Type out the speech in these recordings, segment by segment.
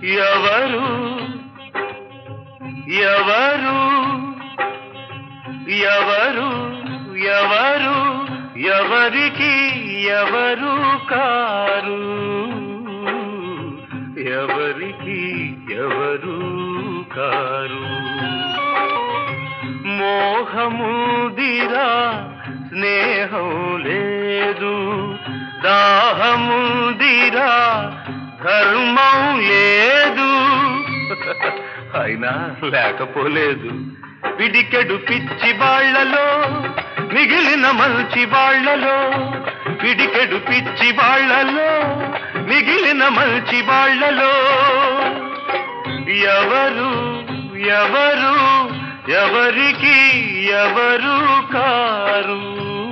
ఎవరు ఎవరు ఎవరు ఎవరు ఎవరికి ఎవరు కారు ఎవరికి ఎవరు కారు మోహముదిరా స్నేహం లేదు దాహముదిరా ధర్మం లేదు అయినా లేకపోలేదు పిడికెడు పిచ్చి బాళ్లలో మిగిలిన మంచి బాళ్లలో పిడికెడు పిచ్చి బాళ్లలో మిగిలిన మంచి బాళ్లలో ఎవరు ఎవరు ఎవరికి ఎవరు కారు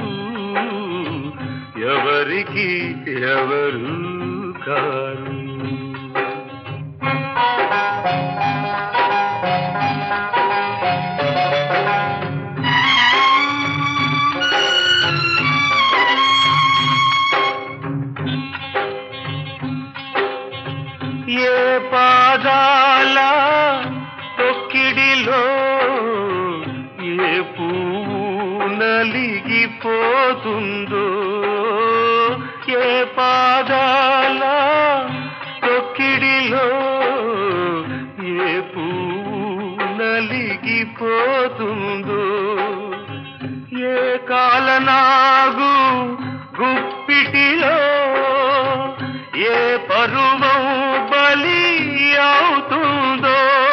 ఎవరికి ఎవరు కారు ఏ పాదాల తొక్కిడిలో ఏ పువ్వు నలిగిపోతుందో ఏ పాదాల తొక్కిడిలో ఏ పువ్వు నలిగిపోతుందో ఏ కాలనాగు గుప్పిటిలో ఏ పరువం బలి అవుతుందో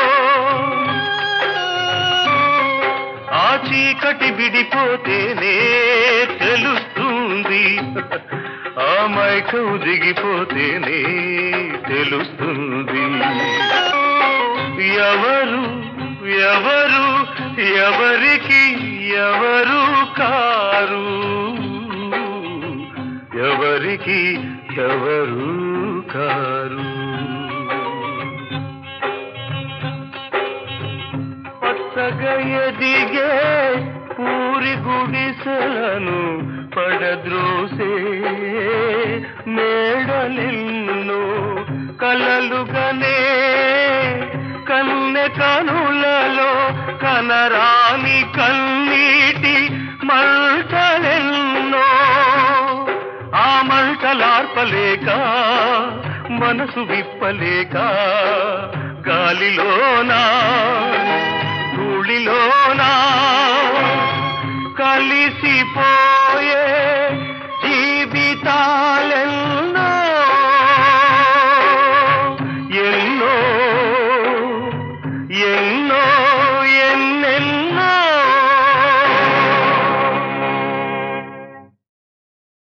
ఆ చీకటి విడిపోతేనే తెలుస్తుంది ఆ మైకం దిగిపోతేనే తెలుస్తుంది ఎవరు ఎవరు ఎవరికి ఎవరు కారు ఎవరికి ఎవరు కారు పచ్చగా ఎదిగే పూరి గుడిసెలను పడద్రోసే మేడలెన్నో కలలుగనే కన్నె కనులలో కనరాని కన్నీటి మంటలెన్నో ఆ మంటలార్పలేక మనసు విప్పలేక గాలిలోనా ధూళిలోనా కలిసిపోయే జీవితాలెన్నో ఎన్నో ఎన్నో ఎన్నెన్నో